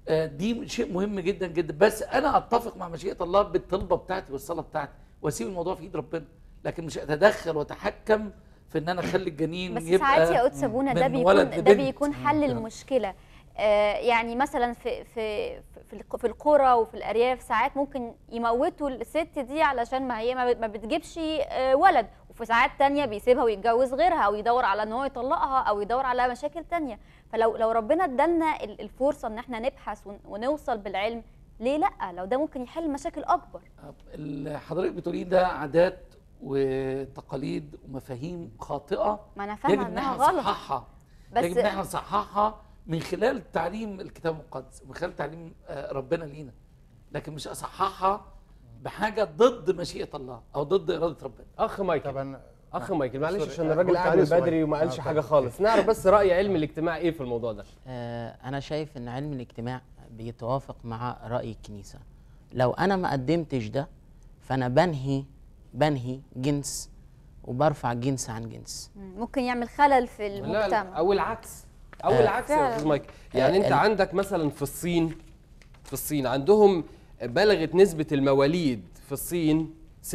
آه، دي شيء مهم جدا جدا بس انا اتفق مع مشيئه الله بالطلبه بتاعتي والصلاه بتاعتي واسيب الموضوع في ايد ربنا لكن مش اتدخل واتحكم في ان انا اخلي الجنين بس يبقى ساعات يا قدس ابونا ده من بيكون ولد ده لبنت. بيكون حل المشكله آه يعني مثلا في في في الق- في القرى وفي الارياف ساعات ممكن يموتوا الست دي علشان ما هي ما بت- ما بتجيبش آه ولد وفي ساعات تانية بيسيبها ويتجوز غيرها او يدور على ان هو يطلقها او يدور على مشاكل تانية فلو لو ربنا ادالنا ال- الفرصه ان احنا نبحث ون- ونوصل بالعلم ليه لا لو ده ممكن يحل مشاكل اكبر اللي حضرتك بتقوليه ده عادات وتقاليد ومفاهيم خاطئه ما انا يجب فاهمه ان انها احنا غلط نصححها بس- يجب ان احنا نصححها من خلال تعليم الكتاب المقدس ومن خلال تعليم آه، ربنا لينا لكن مش اصححها بحاجه ضد مشيئه الله او ضد اراده ربنا اخ مايكل طبعا اخ مايكل معلش سوري، عشان آه، الراجل قلت قاعد عليه من سؤال. بدري وما آه، قالش طيب. حاجه خالص نعرف بس راي علم الاجتماع ايه في الموضوع ده آه، أنا شايف إن علم الاجتماع بيتوافق مع رأي الكنيسة لو أنا ما قدمتش ده فأنا بنهي بنهي جنس وبرفع جنس عن جنس مم. ممكن يعمل خلل في لا لا المجتمع او العكس او آه، العكس يا فعلاً. استاذ مايكل يعني آه، انت ال- عندك مثلا في الصين في الصين عندهم بلغت نسبه المواليد في الصين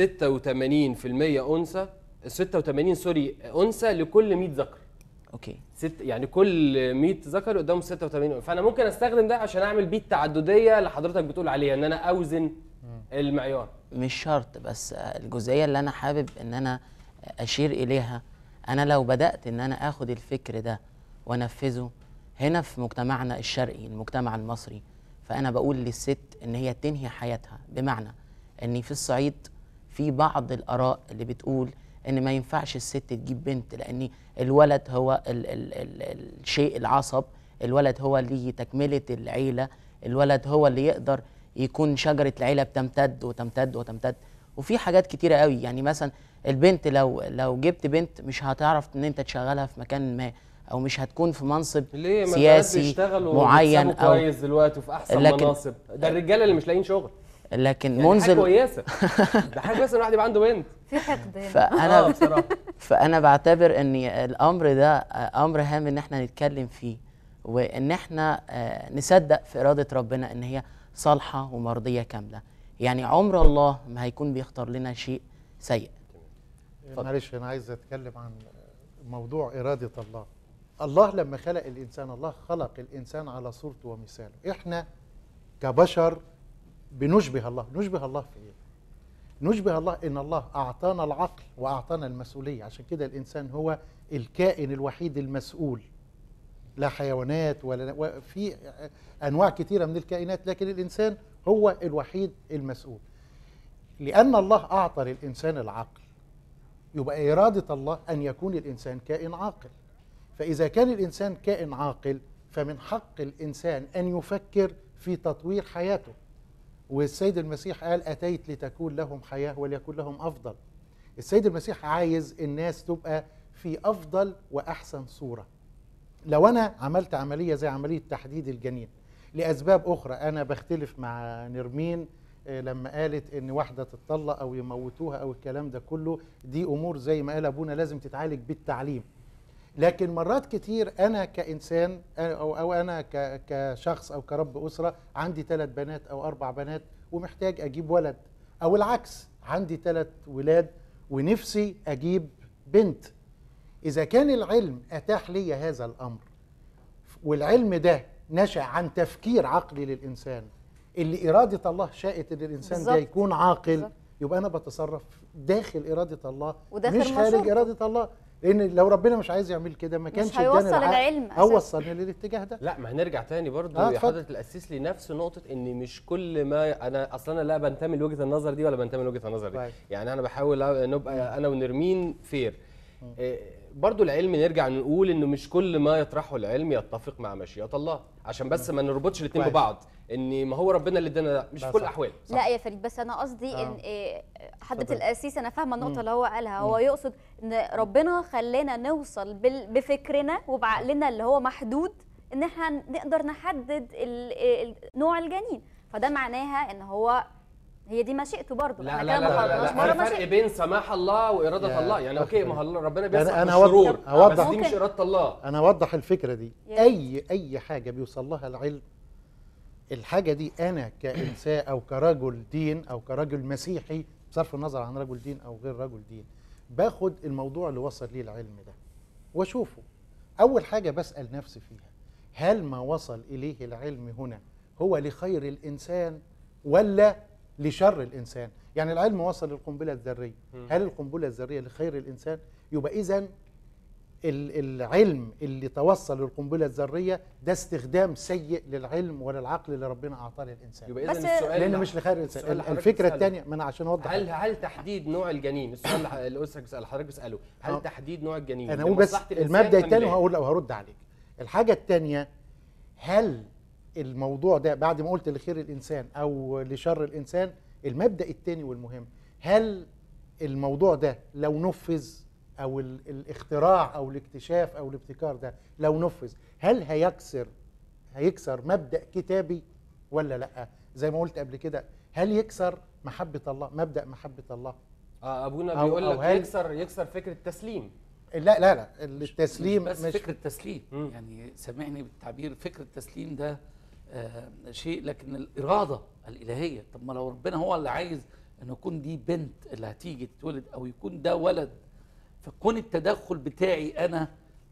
86% انثى 86 سوري انثى لكل 100 ذكر أوكي ست يعني كل 100 ذكر قدامهم 86 فانا ممكن استخدم ده عشان اعمل بيه التعدديه اللي حضرتك بتقول عليها ان انا اوزن المعيار مش شرط بس آه، الجزئية اللي أنا حابب إن أنا أشير إليها أنا لو بدأت إن أنا آخد الفكر ده وأنفذه هنا في مجتمعنا الشرقي المجتمع المصري فأنا بقول للست إن هي تنهي حياتها بمعنى إن في الصعيد في بعض الآراء اللي بتقول إن ما ينفعش الست تجيب بنت لأن الولد هو ال ال ال الشيء العصب الولد هو اللي تكملة العيلة الولد هو اللي يقدر يكون شجرة العيلة بتمتد وتمتد وتمتد وفي حاجات كتيرة قوي يعني مثلا البنت لو لو جبت بنت مش هتعرف ان انت تشغلها في مكان ما او مش هتكون في منصب ليه ما البنات سياسي بيشتغلوا معين وبيكسبوا او كويس دلوقتي وفي احسن لكن- مناصب ده الرجاله اللي مش لاقيين شغل لكن يعني منذ حاجه ال- كويسه ده حاجه كويسه ان الواحد يبقى عنده بنت في حقد هنا. اه فانا بصراحه فانا بعتبر ان الامر ده آه، امر هام ان احنا نتكلم فيه وان احنا آه، نصدق في اراده ربنا ان هي صالحه ومرضيه كامله يعني عمر الله ما هيكون بيختار لنا شيء سيء معلش انا عايز اتكلم عن موضوع اراده الله الله لما خلق الانسان الله خلق الانسان على صورته ومثاله احنا كبشر بنشبه الله نشبه الله في ايه نشبه الله ان الله اعطانا العقل واعطانا المسؤوليه عشان كده الانسان هو الكائن الوحيد المسؤول لا حيوانات ولا و- في انواع كثيره من الكائنات لكن الانسان هو الوحيد المسؤول لان الله اعطى للانسان العقل يبقى إرادة الله أن يكون الإنسان كائن عاقل فإذا كان الإنسان كائن عاقل فمن حق الإنسان أن يفكر في تطوير حياته والسيد المسيح قال أتيت لتكون لهم حياة وليكن لهم أفضل السيد المسيح عايز الناس تبقى في أفضل وأحسن صورة لو أنا عملت عملية زي عملية تحديد الجنين لأسباب أخرى أنا بختلف مع نرمين آه، لما قالت ان واحده تتطلق او يموتوها او الكلام ده كله دي امور زي ما قال ابونا لازم تتعالج بالتعليم لكن مرات كتير انا كانسان او او انا ك- كشخص او كرب اسره عندي ثلاث بنات او اربع بنات ومحتاج اجيب ولد او العكس عندي ثلاث ولاد ونفسي اجيب بنت اذا كان العلم اتاح لي هذا الامر والعلم ده نشا عن تفكير عقلي للانسان اللي اراده الله شاءت ان الانسان ده بالظبط. يكون عاقل بالظبط. يبقى انا بتصرف داخل اراده الله وداخل مش خارج مشورته. اراده الله لان لو ربنا مش عايز يعمل كده ما كانش ادانا هيوصل العقل العلم او أساساً. وصلنا للاتجاه ده لا ما هنرجع تاني برضو آه، يا اتفضل. حضرة الأسيس لنفس نقطة إن مش كل ما أنا أصلا أنا لا بنتمي لوجهة النظر دي ولا بنتمي لوجهة النظر دي كويس. يعني أنا بحاول نبقى أنا ونرمين فير إيه، برضو العلم نرجع نقول إنه مش كل ما يطرحه العلم يتفق مع مشيئة الله عشان بس ما نربطش الاتنين كويس. ببعض إن ما هو ربنا اللي ادانا ده مش ده في كل صح. الأحوال لا يا فريد بس انا قصدي آه. ان إيه، حضره اتفضل. القسيس انا فاهمه النقطه مم. اللي هو قالها هو يقصد ان ربنا خلانا نوصل بال- بفكرنا وبعقلنا اللي هو محدود ان احنا نقدر نحدد ال- ال- نوع الجنين فده معناها ان هو هي دي مشيئته برضه لا احنا لا كده لا ما لا, خرجناش لا, لا بره في فرق مشيئته بين سماح الله وإرادة يا الله يعني أوكي ما هو ربنا بيسمح أنا بالشرور أوضح- أوضح. بس دي مش ممكن. إرادة الله انا اوضح الفكره دي يا اي اي حاجه بيوصل لها العلم الحاجه دي انا كانسان او كرجل دين او كرجل مسيحي بصرف النظر عن رجل دين او غير رجل دين باخد الموضوع اللي وصل ليه العلم ده واشوفه اول حاجه بسال نفسي فيها هل ما وصل اليه العلم هنا هو لخير الانسان ولا لشر الانسان يعني العلم وصل للقنبله الذريه هل القنبله الذريه لخير الانسان يبقى اذا العلم اللي توصل للقنبله الذريه ده استخدام سيء للعلم وللعقل اللي ربنا اعطاه للانسان يبقى بس- اذا السؤال لان اللي- مش لخير السؤال الانسان اللي حضرتك الفكره بتسأله. الثانيه ما انا عشان اوضح هل هل تحديد نوع الجنين السؤال اللي ح- اللي أستاذ بيسأل حضرتك بتساله آه. هل تحديد نوع الجنين انا اقول بس لمصلحة الإنسان المبدا أم الثاني لا؟ وهقول وهرد عليك الحاجه الثانيه هل الموضوع ده بعد ما قلت لخير الانسان او لشر الانسان المبدا الثاني والمهم هل الموضوع ده لو نفذ او ال- الاختراع او الاكتشاف او الابتكار ده لو نفذ هل هيكسر هيكسر مبدا كتابي ولا لا زي ما قلت قبل كده هل يكسر محبه الله مبدا محبه الله اه ابونا أو- بيقول أو لك هل- يكسر يكسر فكره التسليم لا لا لا التسليم بس مش فكره تسليم مم. يعني سامحني بالتعبير فكره التسليم ده آه شيء لكن الاراده الالهيه طب ما لو ربنا هو اللي عايز ان يكون دي بنت اللي هتيجي تتولد او يكون ده ولد فكون التدخل بتاعي انا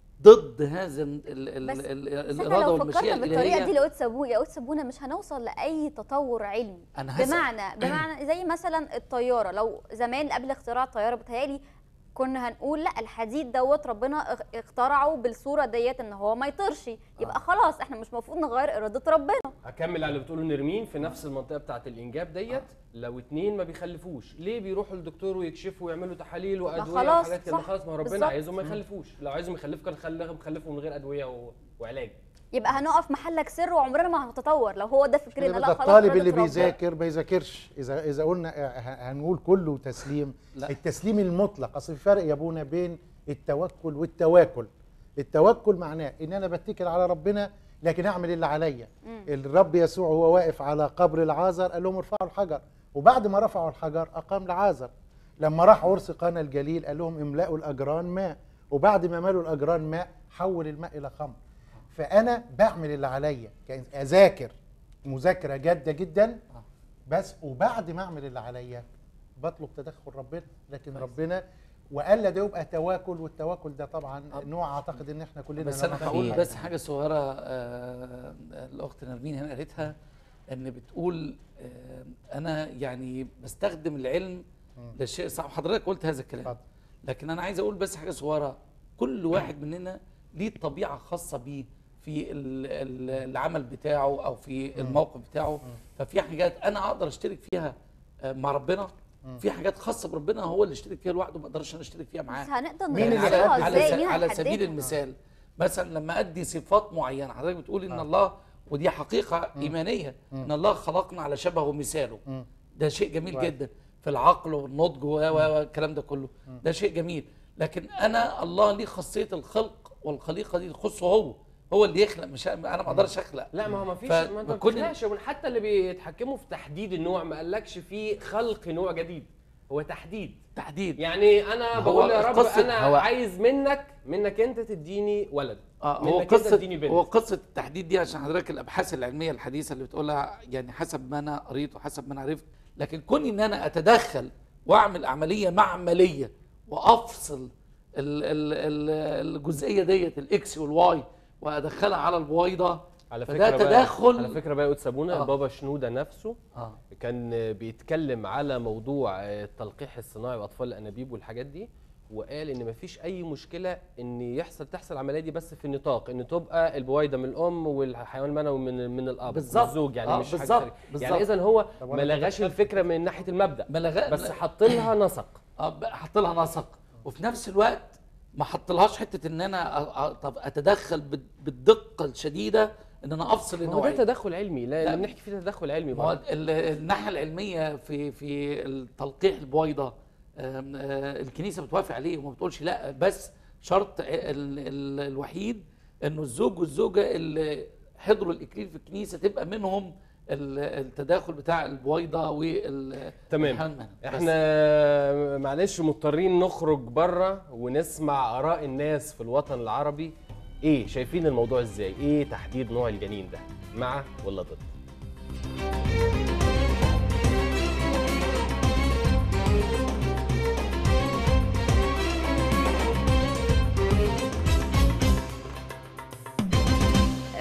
ضد هذا ال ال بس ال بس الاراده احنا لو والمشيئه فكرنا بالطريقه دي الالهيه لو تسابونا يا تسابونا مش هنوصل لاي تطور علمي أنا هسأل. بمعنى بمعنى زي مثلا الطياره لو زمان قبل اختراع الطياره بتهيألي كنا هنقول لا الحديد دوت ربنا اخ- اخترعه بالصوره ديت ان هو ما يطيرش يبقى خلاص احنا مش المفروض نغير اراده ربنا هكمل على اللي بتقوله نرمين في نفس المنطقه بتاعه الانجاب ديت لو اتنين ما بيخلفوش ليه بيروحوا للدكتور ويكشفوا ويعملوا تحاليل وادويه خلاص، وحاجات كده صح، خلاص ما هو ربنا بالظبط. عايزهم ما يخلفوش لو عايزهم يخلفوا كان خليهم يخلفوا من غير ادويه و... وعلاج يبقى هنقف محلك سر وعمرنا ما هنتطور لو هو ده فكرنا كده لا ده خلاص الطالب إرادة اللي ربنا. بيذاكر ما يذاكرش اذا اذا قلنا ه- هنقول كله تسليم لا. التسليم المطلق اصل في فرق يا ابونا بين التوكل والتواكل التوكل معناه ان انا بتكل على ربنا لكن اعمل اللي عليا الرب يسوع هو واقف على قبر العازر قال لهم ارفعوا الحجر وبعد ما رفعوا الحجر اقام العازر لما راح عرس قانا الجليل قال لهم املأوا الاجران ماء وبعد ما ملوا الاجران ماء حول الماء الى خمر فانا بعمل اللي عليا كأن اذاكر مذاكره جاده جدا بس وبعد ما اعمل اللي عليا بطلب تدخل ربنا لكن ربنا والا ده يبقى تواكل والتواكل ده طبعا نوع اعتقد ان احنا كلنا بس انا نعرف هقول فيه. بس حاجه صغيره آه، الاخت نرمين هنا قالتها ان بتقول آه، انا يعني بستخدم العلم للشيء الصعب حضرتك قلت هذا الكلام اتفضل. لكن انا عايز اقول بس حاجه صغيره كل واحد مننا ليه طبيعه خاصه بيه في ال- ال- العمل بتاعه او في الموقف بتاعه ففي حاجات انا اقدر اشترك فيها آه، مع ربنا في حاجات خاصه بربنا هو اللي يشترك فيها لوحده ما اقدرش انا اشترك فيها معاه بس هنقدر مين اللي يعني على نوصلها على, ازاي س- مين على سبيل هيحددها؟ المثال مثلا لما ادي صفات معينه حضرتك بتقول ان الله ودي حقيقه ايمانيه ان الله خلقنا على شبهه ومثاله ده شيء جميل كويس. جدا في العقل والنضج و- و- والكلام ده كله ده شيء جميل لكن انا الله ليه خاصيه الخلق والخليقه دي تخصه هو هو اللي يخلق مش انا ما اقدرش اخلق لا ما هو ما فيش ف- ما انت ما بكل- بتخلقش حتى اللي بيتحكموا في تحديد النوع ما قالكش في خلق نوع جديد هو تحديد تحديد يعني انا هو بقول يا رب قصة- انا هو- عايز منك منك انت تديني ولد اه منك هو انت قصه تديني بنت هو قصه التحديد دي عشان حضرتك الابحاث العلميه الحديثه اللي بتقولها يعني حسب ما انا قريت وحسب ما انا عرفت لكن كوني ان انا اتدخل واعمل عمليه معمليه وافصل ال ال ال الجزئيه ديت الاكس والواي وادخلها على البويضه على فده فكره تدخل بقى على فكره بقى يا أستاذ سابونا آه. البابا شنوده نفسه اه كان بيتكلم على موضوع التلقيح الصناعي واطفال الانابيب والحاجات دي وقال ان مفيش اي مشكله ان يحصل تحصل العمليه دي بس في النطاق ان تبقى البويضه من الام والحيوان المنوي من من الاب بالظبط. الزوج يعني آه، مش حاجه بالظبط. تانية. بالظبط. يعني اذا هو طب ما وأنا لغاش كنت الفكره من ناحيه المبدا ما لغا بس حط لها نسق اه بقى حط لها نسق وفي نفس الوقت ما حطلهاش حته ان انا أ- أ- طب اتدخل بال- بالدقه الشديده ان انا افصل ما هو ده النوعيه تدخل علمي لا, لا. لا. بنحكي فيه تدخل علمي ما هو برضه. ال- الناحيه العلميه في في التلقيح البويضه آم، آه، الكنيسه بتوافق عليه وما بتقولش لا بس شرط ال ال الوحيد انه الزوج والزوجه اللي حضروا الاكليل في الكنيسه تبقى منهم ال- التداخل بتاع البويضه وال تمام. الحمل المهني. بس. احنا معلش مضطرين نخرج بره ونسمع اراء الناس في الوطن العربي ايه شايفين الموضوع ازاي ايه تحديد نوع الجنين ده مع ولا ضد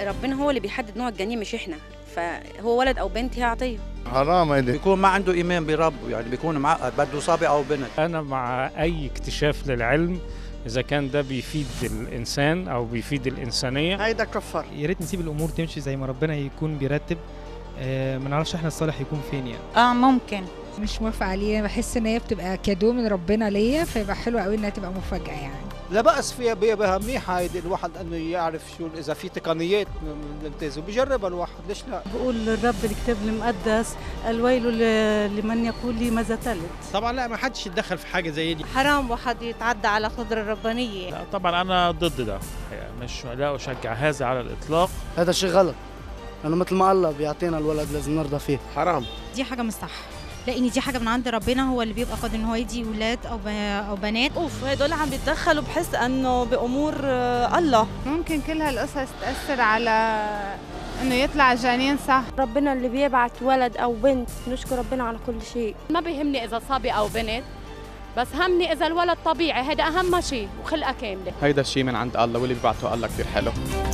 ربنا هو اللي بيحدد نوع الجنين مش احنا فهو ولد او بنت هي عطيه حرام هيدي بيكون ما عنده ايمان بربه يعني بيكون معقد بده صابع او بنت أنا مع أي اكتشاف للعلم إذا كان ده بيفيد الإنسان أو بيفيد الإنسانية هيدا كفر يا ريت نسيب الامور تمشي زي ما ربنا يكون بيرتب آه، ما نعرفش احنا الصالح يكون فين يعني اه ممكن مش موافقة عليه بحس ان هي بتبقى كادو من ربنا ليا فيبقى حلو قوي انها تبقى مفاجأة يعني لا بأس فيها بها بها منيحة هيدي الواحد انه يعرف شو اذا في تقنيات نمتازه بيجربها الواحد ليش لا بقول الرب الكتاب المقدس الويل ل- لمن يقول لي ماذا تلد طبعا لا ما حدش يتدخل في حاجه زي دي حرام واحد يتعدى على قدر الربانية لا طبعا أنا ضد ده الحقيقة. مش لا أشجع هذا على الإطلاق هذا شيء غلط لأنه مثل ما الله بيعطينا الولد لازم نرضى فيه حرام دي حاجة مش صح لان دي حاجة من عند ربنا هو اللي بيبقى قادر ان هو يدي ولاد او او بنات اوف هدول عم بيتدخلوا بحس انه بامور آه، الله ممكن كل هالقصص تأثر على انه يطلع جنين صح ربنا اللي بيبعت ولد او بنت نشكر ربنا على كل شيء ما بيهمني اذا صبي او بنت بس همني اذا الولد طبيعي هذا اهم شيء وخلقه كامله هيدا الشيء من عند الله واللي بيبعته الله كثير حلو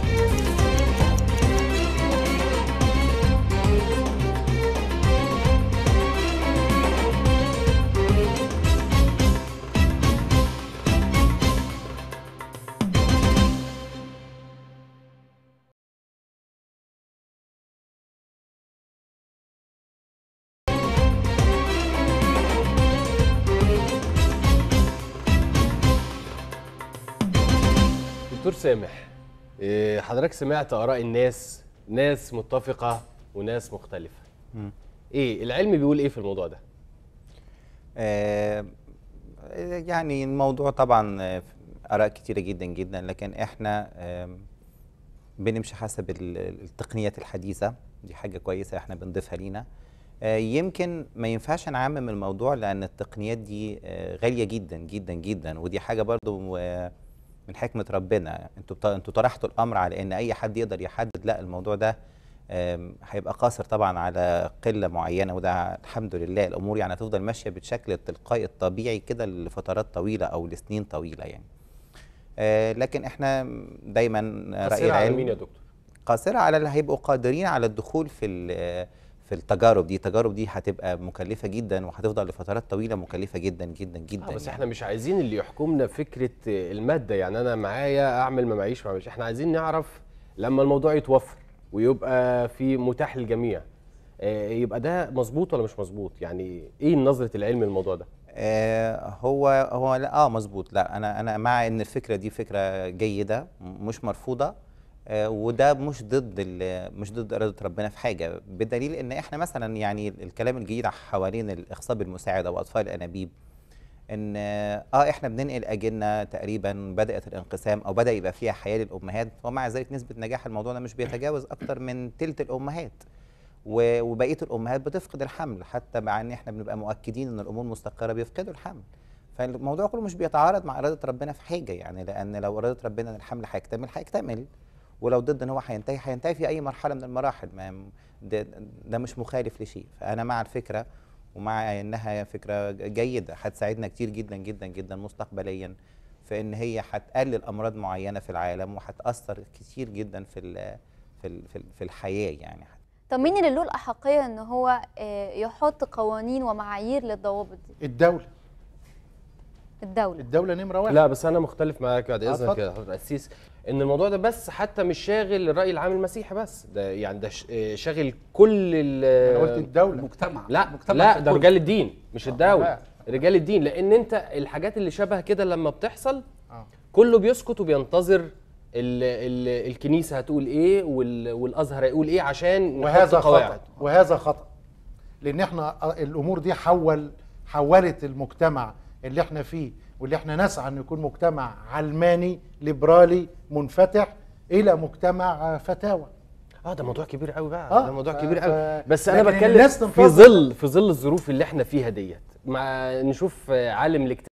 دكتور سامح إيه، حضرتك سمعت اراء الناس ناس متفقه وناس مختلفه مم. ايه العلم بيقول ايه في الموضوع ده آه، يعني الموضوع طبعا آه، آراء كتيرة جدا جدا لكن احنا آم، بنمشي حسب ال- التقنيات الحديثة دي حاجة كويسة احنا بنضيفها لينا آه، يمكن ما ينفعش نعمم الموضوع لأن التقنيات دي آه، غالية جدا جدا جدا ودي حاجة برضو آه، من حكمة ربنا انتوا بت- انتوا طرحتوا الأمر على إن أي حد يقدر يحدد لا الموضوع ده آم، هيبقى قاصر طبعا على قله معينه وده الحمد لله الامور يعني هتفضل ماشيه بالشكل التلقائي الطبيعي كده لفترات طويله او لسنين طويله يعني آه، لكن احنا دايما راي قصيرة على العلم مين يا دكتور قاصره على اللي هيبقوا قادرين على الدخول في ال- في التجارب دي التجارب دي هتبقى مكلفه جدا وهتفضل لفترات طويله مكلفه جدا جدا جدا آه بس يعني. احنا مش عايزين اللي يحكمنا فكره الماده يعني انا معايا اعمل ما معيش ما اعملش احنا عايزين نعرف لما الموضوع يتوفر ويبقى في متاح للجميع آه، يبقى ده مظبوط ولا مش مظبوط يعني ايه نظره العلم للموضوع ده آه هو هو لا اه مظبوط لا انا انا مع ان الفكره دي فكره جيده م- مش مرفوضه آه وده مش ضد ال- مش ضد اراده ربنا في حاجه بدليل ان احنا مثلا يعني الكلام الجديد حوالين الاخصاب المساعده واطفال الانابيب ان اه احنا بننقل اجلنا تقريبا بدات الانقسام او بدا يبقى فيها حياه للامهات ومع ذلك نسبه نجاح الموضوع ده مش بيتجاوز اكتر من تلت الامهات و- وبقيه الامهات بتفقد الحمل حتى مع ان احنا بنبقى مؤكدين ان الامور مستقره بيفقدوا الحمل فالموضوع كله مش بيتعارض مع اراده ربنا في حاجه يعني لان لو اراده ربنا ان الحمل هيكتمل هيكتمل ولو ضد ان هو هينتهي هينتهي في اي مرحله من المراحل ما ده, ده مش مخالف لشيء فانا مع الفكره ومع انها فكره جيده هتساعدنا كتير جدا جدا جدا مستقبليا في ان هي هتقلل امراض معينه في العالم وهتاثر كتير جدا في ال في ال في, ال في الحياه يعني طب مين اللي له الأحقية إن هو آه، يحط قوانين ومعايير للضوابط دي؟ الدولة الدولة الدولة نمرة واحد لا بس انا مختلف معاك بعد آه، اذنك اتفضل. يا حضرتك القسيس ان الموضوع ده بس حتى مش شاغل الراي العام المسيحي بس ده يعني ده ش- آه، شاغل كل ال أنا قلت الدولة المجتمع لا المجتمع لا ككل. ده رجال الدين مش الدوله لا. رجال الدين لان انت الحاجات اللي شبه كده لما بتحصل آه. كله بيسكت وبينتظر ال ال الكنيسه هتقول ايه وال والازهر هيقول ايه عشان نحط وهذا قواعد خطأ وهذا خطأ لأن احنا الأمور دي حول حولت المجتمع اللي احنا فيه واللي احنا نسعى أن يكون مجتمع علماني ليبرالي منفتح إلى مجتمع فتاوى اه ده موضوع كبير قوي بقى آه، ده موضوع ف- كبير ف- قوي بس انا لكن بتكلم الناس في تنتظر- ظل في ظل الظروف اللي احنا فيها ديت مع نشوف آه، عالم الاجتماع